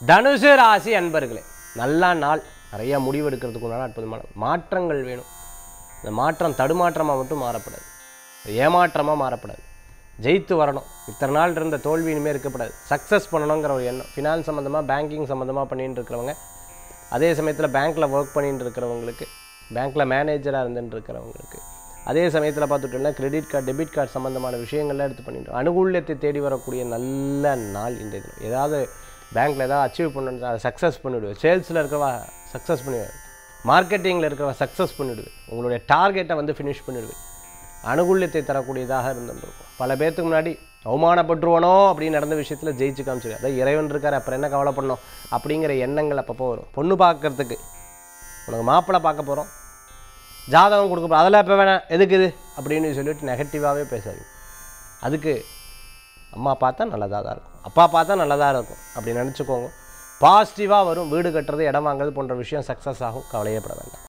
தனுசு ராசி அன்பர்களே நல்ல நாள் நிறைய முடிவு எடுக்கிறதுக்கு உண்டான அற்புதமான மாற்றங்கள் வேணும் இந்த மாற்றம் தடுமாற்றமாக மட்டும் மாறப்படாது ஏமாற்றமாக மாறப்படாது ஜெயித்து வரணும் இத்தனை நாள் இருந்த தோல்வி இனிமேல் இருக்கப்படாது சக்ஸஸ் பண்ணணுங்கிற ஒரு எண்ணம் ஃபினான்ஸ் சம்மந்தமாக பேங்கிங் சம்மந்தமாக பண்ணிட்டு இருக்கிறவங்க அதே சமயத்தில் பேங்க்கில் ஒர்க் பண்ணிட்டு இருக்கிறவங்களுக்கு பேங்க்கில் மேனேஜராக இருந்துட்டு இருக்கிறவங்களுக்கு அதே சமயத்தில் பார்த்துட்டோம்னா கிரெடிட் கார்டு டெபிட் கார்டு சம்மந்தமான விஷயங்கள்லாம் எடுத்து பண்ணிட்டு அனுகூல்யத்தை தேடி வரக்கூடிய நல்ல நாள் இன்றைய தினம் ஏதாவது பேங்க்கில் ஏதாவது அச்சீவ் பண்ணணும் அதை சக்ஸஸ் பண்ணிவிடுவேன் சேல்ஸில் இருக்கிறவா சக்ஸஸ் பண்ணிடுவேன் மார்க்கெட்டிங்கில் இருக்கிறவா சக்ஸஸ் பண்ணிவிடுவேன் உங்களுடைய டார்கெட்டை வந்து ஃபினிஷ் பண்ணிவிடுவேன் அனுகூல்யத்தை தரக்கூடியதாக இருந்துருக்கும் பல பேர்த்துக்கு முன்னாடி அவமானப்பட்டுருவனோ அப்படின்னு நடந்த விஷயத்தில் ஜெயிச்சு காமிச்சிரு அதான் இறைவன் இருக்கார் அப்புறம் என்ன கவலைப்படணும் அப்படிங்கிற எண்ணங்கள் அப்பப்போ வரும் பொண்ணு பார்க்கறதுக்கு உனக்கு மாப்பிள்ளை பார்க்க போகிறோம் ஜாதகம் கொடுக்க போகிறோம் அதெல்லாம் இப்போ வேணாம் எதுக்கு இது அப்படின்னு சொல்லிட்டு நெகட்டிவாகவே பேசாதீங்க அதுக்கு அம்மா பார்த்தா நல்லதாக தான் இருக்கும் அப்பா பார்த்தா நல்லதாக இருக்கும் அப்படி நினச்சிக்கோங்க பாசிட்டிவாக வரும் வீடு கட்டுறது இடம் வாங்குறது போன்ற விஷயம் சக்ஸஸ் ஆகும் கவலையப்பட வேண்டாம்